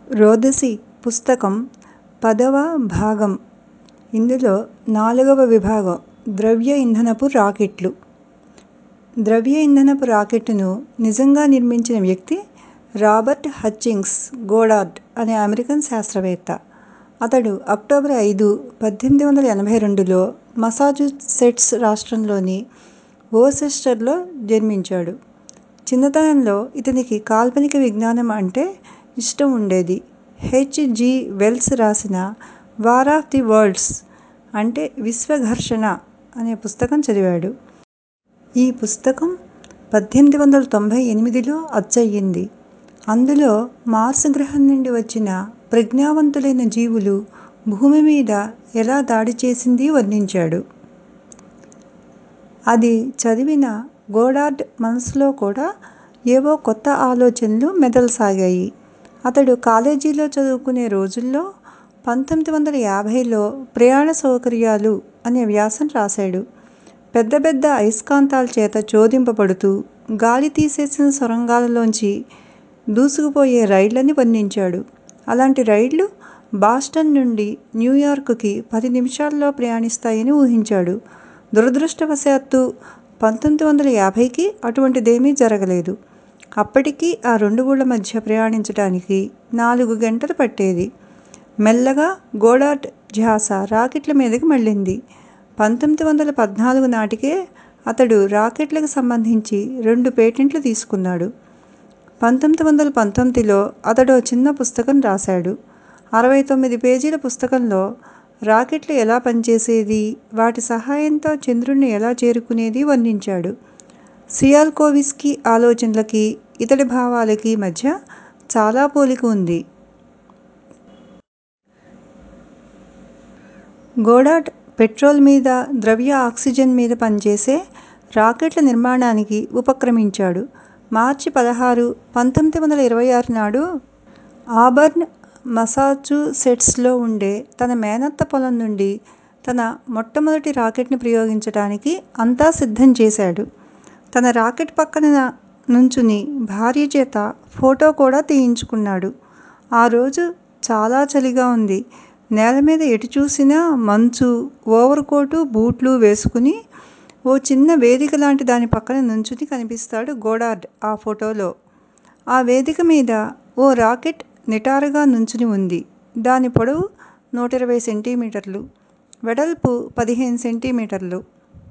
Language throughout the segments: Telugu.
రోదసి పుస్తకం పదవ భాగం ఇందులో నాలుగవ విభాగం ద్రవ్య ఇంధనపు రాకెట్లు ద్రవ్య ఇంధనపు రాకెట్టును నిజంగా నిర్మించిన వ్యక్తి రాబర్ట్ హచ్చింగ్స్ గోడార్డ్ అనే అమెరికన్ శాస్త్రవేత్త అతడు అక్టోబర్ ఐదు పద్దెనిమిది వందల ఎనభై రెండులో మసాచుసెట్స్ రాష్ట్రంలోని వోర్సెస్టర్లో జన్మించాడు చిన్నతనంలో ఇతనికి కాల్పనిక విజ్ఞానం అంటే ఇష్టం ఉండేది హెచ్ జి వెల్స్ రాసిన వార్ ఆఫ్ ది వరల్డ్స్ అంటే విశ్వ ఘర్షణ అనే పుస్తకం చదివాడు ఈ పుస్తకం పద్దెనిమిది వందల తొంభై ఎనిమిదిలో అచ్చయింది అందులో మార్స్ గ్రహం నుండి వచ్చిన ప్రజ్ఞావంతులైన జీవులు భూమి మీద ఎలా దాడి చేసింది వర్ణించాడు అది చదివిన గోడార్డ్ మనసులో కూడా ఏవో కొత్త ఆలోచనలు మెదలసాగాయి అతడు కాలేజీలో చదువుకునే రోజుల్లో పంతొమ్మిది వందల యాభైలో ప్రయాణ సౌకర్యాలు అనే వ్యాసం రాశాడు పెద్ద పెద్ద అయస్కాంతాల చేత చోదింపబడుతూ గాలి తీసేసిన సొరంగాలలోంచి దూసుకుపోయే రైళ్లని వర్ణించాడు అలాంటి రైళ్లు బాస్టన్ నుండి న్యూయార్క్కి పది నిమిషాల్లో ప్రయాణిస్తాయని ఊహించాడు దురదృష్టవశాత్తు పంతొమ్మిది వందల యాభైకి అటువంటిదేమీ జరగలేదు అప్పటికి ఆ రెండు ఊళ్ళ మధ్య ప్రయాణించడానికి నాలుగు గంటలు పట్టేది మెల్లగా గోడార్డ్ ధ్యాస రాకెట్ల మీదకి మళ్ళింది పంతొమ్మిది వందల పద్నాలుగు నాటికే అతడు రాకెట్లకు సంబంధించి రెండు పేటెంట్లు తీసుకున్నాడు పంతొమ్మిది వందల పంతొమ్మిదిలో అతడు చిన్న పుస్తకం రాశాడు అరవై తొమ్మిది పేజీల పుస్తకంలో రాకెట్లు ఎలా పనిచేసేది వాటి సహాయంతో చంద్రుణ్ణి ఎలా చేరుకునేది వర్ణించాడు సియాల్కోవిస్కీ ఆలోచనలకి ఇతడి భావాలకి మధ్య చాలా పోలిక ఉంది గోడార్డ్ పెట్రోల్ మీద ద్రవ్య ఆక్సిజన్ మీద పనిచేసే రాకెట్ల నిర్మాణానికి ఉపక్రమించాడు మార్చి పదహారు పంతొమ్మిది వందల ఇరవై ఆరు నాడు ఆబర్న్ మసాచుసెట్స్లో ఉండే తన మేనత్త పొలం నుండి తన మొట్టమొదటి రాకెట్ని ప్రయోగించడానికి అంతా సిద్ధం చేశాడు తన రాకెట్ పక్కన నుంచుని భార్య చేత ఫోటో కూడా తీయించుకున్నాడు ఆ రోజు చాలా చలిగా ఉంది నేల మీద ఎటు చూసినా మంచు ఓవర్ కోటు బూట్లు వేసుకుని ఓ చిన్న వేదిక లాంటి దాని పక్కన నుంచుని కనిపిస్తాడు గోడార్డ్ ఆ ఫోటోలో ఆ వేదిక మీద ఓ రాకెట్ నిటారుగా నుంచుని ఉంది దాని పొడవు నూట ఇరవై సెంటీమీటర్లు వెడల్పు పదిహేను సెంటీమీటర్లు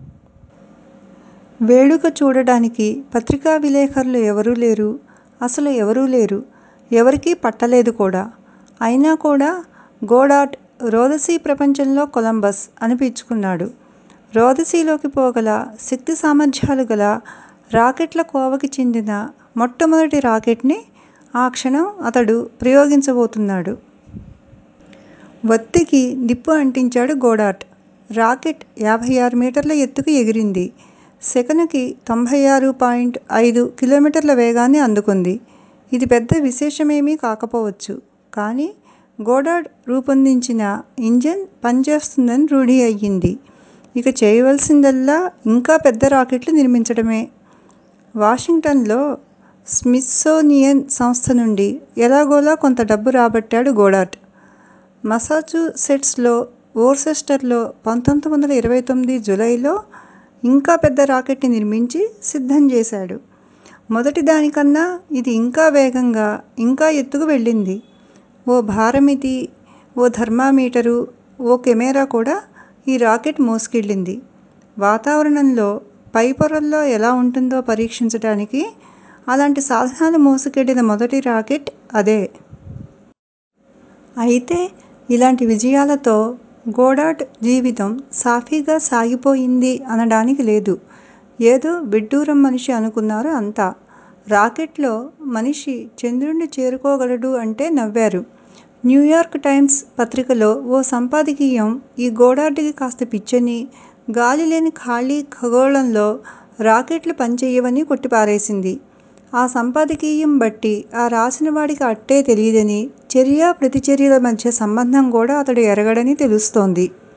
వేడుక చూడడానికి పత్రికా విలేకరులు ఎవరూ లేరు అసలు ఎవరూ లేరు ఎవరికీ పట్టలేదు కూడా అయినా కూడా గోడార్డ్ రోదసీ ప్రపంచంలో కొలంబస్ అనిపించుకున్నాడు రోదసీలోకి పోగల శక్తి సామర్థ్యాలు గల రాకెట్ల కోవకి చెందిన మొట్టమొదటి రాకెట్ని ఆ క్షణం అతడు ప్రయోగించబోతున్నాడు వత్తికి నిప్పు అంటించాడు గోడార్డ్ రాకెట్ యాభై ఆరు మీటర్ల ఎత్తుకు ఎగిరింది సెకనుకి తొంభై ఆరు పాయింట్ ఐదు కిలోమీటర్ల వేగాన్ని అందుకుంది ఇది పెద్ద విశేషమేమీ కాకపోవచ్చు కానీ గోడార్డ్ రూపొందించిన ఇంజన్ పనిచేస్తుందని రూఢి అయ్యింది ఇక చేయవలసిందల్లా ఇంకా పెద్ద రాకెట్లు నిర్మించడమే వాషింగ్టన్లో స్మిత్సోనియన్ సంస్థ నుండి ఎలాగోలా కొంత డబ్బు రాబట్టాడు గోడార్డ్ మసాచుసెట్స్లో వోర్సెస్టర్లో పంతొమ్మిది వందల ఇరవై తొమ్మిది జూలైలో ఇంకా పెద్ద రాకెట్ని నిర్మించి సిద్ధం చేశాడు మొదటి దానికన్నా ఇది ఇంకా వేగంగా ఇంకా ఎత్తుకు వెళ్ళింది ఓ భారమితి ఓ థర్మామీటరు ఓ కెమెరా కూడా ఈ రాకెట్ మోసుకెళ్ళింది వాతావరణంలో పై పొరల్లో ఎలా ఉంటుందో పరీక్షించడానికి అలాంటి సాధనాలు మోసుకెళ్ళిన మొదటి రాకెట్ అదే అయితే ఇలాంటి విజయాలతో గోడార్డ్ జీవితం సాఫీగా సాగిపోయింది అనడానికి లేదు ఏదో విడ్డూరం మనిషి అనుకున్నారు అంతా రాకెట్లో మనిషి చంద్రుణ్ణి చేరుకోగలడు అంటే నవ్వారు న్యూయార్క్ టైమ్స్ పత్రికలో ఓ సంపాదకీయం ఈ గోడార్డ్కి కాస్త పిచ్చని గాలి లేని ఖాళీ ఖగోళంలో రాకెట్లు పనిచేయవని కొట్టిపారేసింది ఆ సంపాదకీయం బట్టి ఆ రాసిన వాడికి అట్టే తెలియదని చర్య ప్రతిచర్యల మధ్య సంబంధం కూడా అతడు ఎరగడని తెలుస్తోంది